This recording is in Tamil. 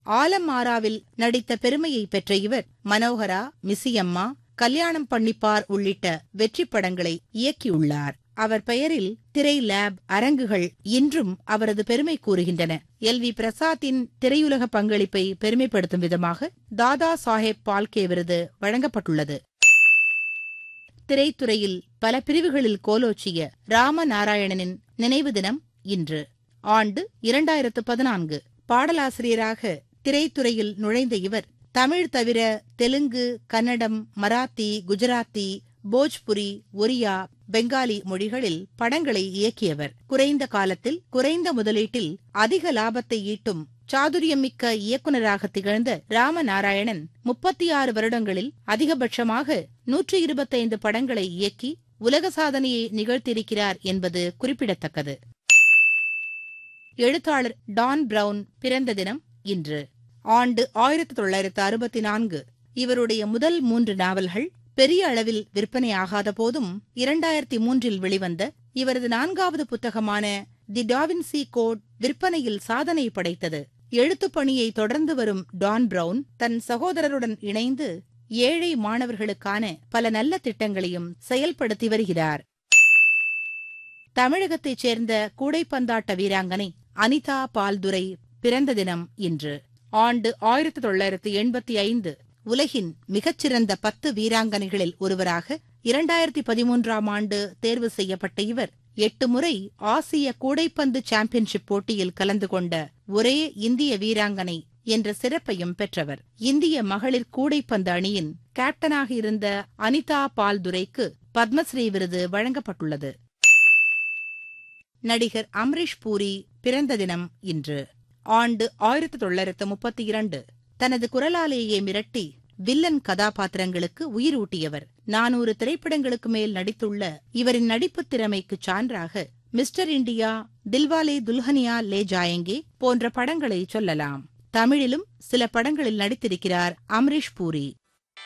ஆலம்மாராவில் நடித்த பெருமையை பெற்ற இவர் மனோகரா மிசியம்மா கல்யாணம் பண்ணிப்பார் உள்ளிட்ட வெற்றிப் படங்களை இயக்கியுள்ளார் அவர் பெயரில் திரை லேப் அரங்குகள் இன்றும் அவரது பெருமை கூறுகின்றன எல் வி பிரசாத்தின் திரையுலக பங்களிப்பை பெருமைப்படுத்தும் விதமாக தாதா சாஹேப் பால்கே விருது வழங்கப்பட்டுள்ளது திரைத்துறையில் பல பிரிவுகளில் கோலோச்சிய ராமநாராயணனின் நினைவு தினம் இன்று ஆண்டு இரண்டாயிரத்து பதினான்கு பாடலாசிரியராக திரைத்துறையில் நுழைந்த இவர் தமிழ் தவிர தெலுங்கு கன்னடம் மராத்தி குஜராத்தி போஜ்புரி ஒரியா பெங்காலி மொழிகளில் படங்களை இயக்கியவர் குறைந்த காலத்தில் குறைந்த முதலீட்டில் அதிக லாபத்தை ஈட்டும் சாதுரியமிக்க இயக்குநராக திகழ்ந்த ராமநாராயணன் முப்பத்தி ஆறு வருடங்களில் அதிகபட்சமாக நூற்றி இருபத்தைந்து படங்களை இயக்கி உலக சாதனையை நிகழ்த்தியிருக்கிறார் என்பது குறிப்பிடத்தக்கது எழுத்தாளர் டான் பிரவுன் பிறந்த தினம் இன்று ஆண்டு ஆயிரத்தி தொள்ளாயிரத்து அறுபத்தி நான்கு இவருடைய முதல் மூன்று நாவல்கள் பெரிய அளவில் விற்பனையாகாத போதும் இரண்டாயிரத்தி மூன்றில் வெளிவந்த இவரது நான்காவது புத்தகமான தி டாவின்சி கோட் விற்பனையில் சாதனை படைத்தது எழுத்துப் பணியை தொடர்ந்து வரும் டான் பிரவுன் தன் சகோதரருடன் இணைந்து ஏழை மாணவர்களுக்கான பல நல்ல திட்டங்களையும் செயல்படுத்தி வருகிறார் தமிழகத்தைச் சேர்ந்த கூடைப்பந்தாட்ட வீராங்கனை அனிதா பால்துரை பிறந்த தினம் இன்று ஆண்டு ஆயிரத்தி தொள்ளாயிரத்து எண்பத்தி ஐந்து உலகின் மிகச்சிறந்த பத்து வீராங்கனைகளில் ஒருவராக இரண்டாயிரத்தி பதிமூன்றாம் ஆண்டு தேர்வு செய்யப்பட்ட இவர் எட்டு முறை ஆசிய கூடைப்பந்து சாம்பியன்ஷிப் போட்டியில் கலந்து கொண்ட ஒரே இந்திய வீராங்கனை என்ற சிறப்பையும் பெற்றவர் இந்திய மகளிர் கூடைப்பந்து அணியின் கேப்டனாக இருந்த அனிதா பால்துரைக்கு பத்மஸ்ரீ விருது வழங்கப்பட்டுள்ளது நடிகர் அம்ரீஷ் பூரி பிறந்த தினம் இன்று ஆண்டு ஆயிரத்தி தொள்ளாயிரத்து முப்பத்தி இரண்டு தனது குரலாலேயே மிரட்டி வில்லன் கதாபாத்திரங்களுக்கு உயிரூட்டியவர் நானூறு திரைப்படங்களுக்கு மேல் நடித்துள்ள இவரின் நடிப்புத் திறமைக்கு சான்றாக மிஸ்டர் இண்டியா தில்வாலே துல்ஹனியா லே ஜாயங்கே போன்ற படங்களை சொல்லலாம் தமிழிலும் சில படங்களில் நடித்திருக்கிறார் அம்ரீஷ் பூரி